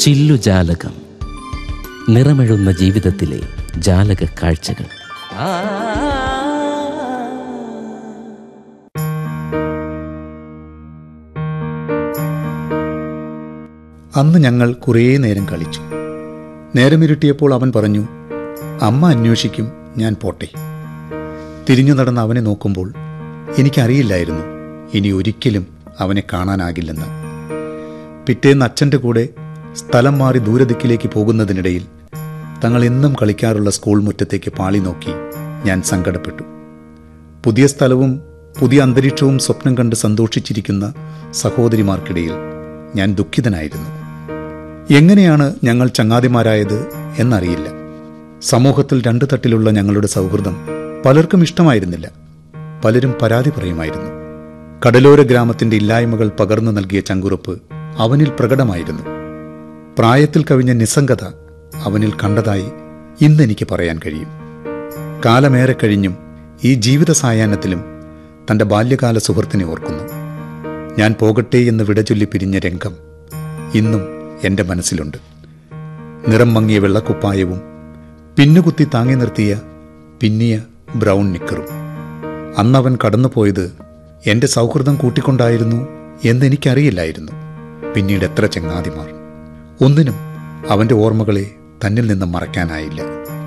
ചില്ലുജാലകം നിറമെഴുന്ന ജീവിതത്തിലെ ജാലക കാഴ്ചകൾ അന്ന് ഞങ്ങൾ കുറേ നേരം കളിച്ചു നേരമിരുട്ടിയപ്പോൾ അവൻ പറഞ്ഞു അമ്മ അന്വേഷിക്കും ഞാൻ പോട്ടെ തിരിഞ്ഞു നടന്ന് അവനെ നോക്കുമ്പോൾ എനിക്കറിയില്ലായിരുന്നു ഇനി ഒരിക്കലും അവനെ കാണാനാകില്ലെന്ന് പിറ്റേന്ന് അച്ഛൻ്റെ കൂടെ സ്ഥലം മാറി ദൂരദിക്കിലേക്ക് പോകുന്നതിനിടയിൽ തങ്ങൾ എന്നും കളിക്കാറുള്ള സ്കൂൾ മുറ്റത്തേക്ക് പാളി നോക്കി ഞാൻ സങ്കടപ്പെട്ടു പുതിയ സ്ഥലവും പുതിയ അന്തരീക്ഷവും സ്വപ്നം കണ്ട് സന്തോഷിച്ചിരിക്കുന്ന സഹോദരിമാർക്കിടയിൽ ഞാൻ ദുഃഖിതനായിരുന്നു എങ്ങനെയാണ് ഞങ്ങൾ ചങ്ങാതിമാരായത് എന്നറിയില്ല സമൂഹത്തിൽ രണ്ടു തട്ടിലുള്ള ഞങ്ങളുടെ സൗഹൃദം പലർക്കും ഇഷ്ടമായിരുന്നില്ല പലരും പരാതി പറയുമായിരുന്നു കടലോര ഗ്രാമത്തിന്റെ ഇല്ലായ്മകൾ പകർന്നു നൽകിയ ചങ്കുറപ്പ് അവനിൽ പ്രകടമായിരുന്നു പ്രായത്തിൽ കവിഞ്ഞ നിസ്സംഗത അവനിൽ കണ്ടതായി ഇന്നെനിക്ക് പറയാൻ കഴിയും കാലമേറെ കഴിഞ്ഞും ഈ ജീവിത സായാഹ്നത്തിലും തന്റെ ബാല്യകാല സുഹൃത്തിനെ ഓർക്കുന്നു ഞാൻ പോകട്ടെ എന്ന് വിടചൊല്ലി പിരിഞ്ഞ രംഗം ഇന്നും എൻ്റെ മനസ്സിലുണ്ട് നിറം മങ്ങിയ വെള്ളക്കുപ്പായവും പിന്നുകുത്തി താങ്ങി നിർത്തിയ പിന്നിയ ബ്രൗൺ നിക്കറും അന്നവൻ കടന്നുപോയത് എൻ്റെ സൗഹൃദം കൂട്ടിക്കൊണ്ടായിരുന്നു എന്നെനിക്കറിയില്ലായിരുന്നു പിന്നീട് എത്ര ചങ്ങാതിമാർ ഒന്നിനും അവൻ്റെ ഓർമ്മകളെ തന്നിൽ നിന്ന് മറയ്ക്കാനായില്ല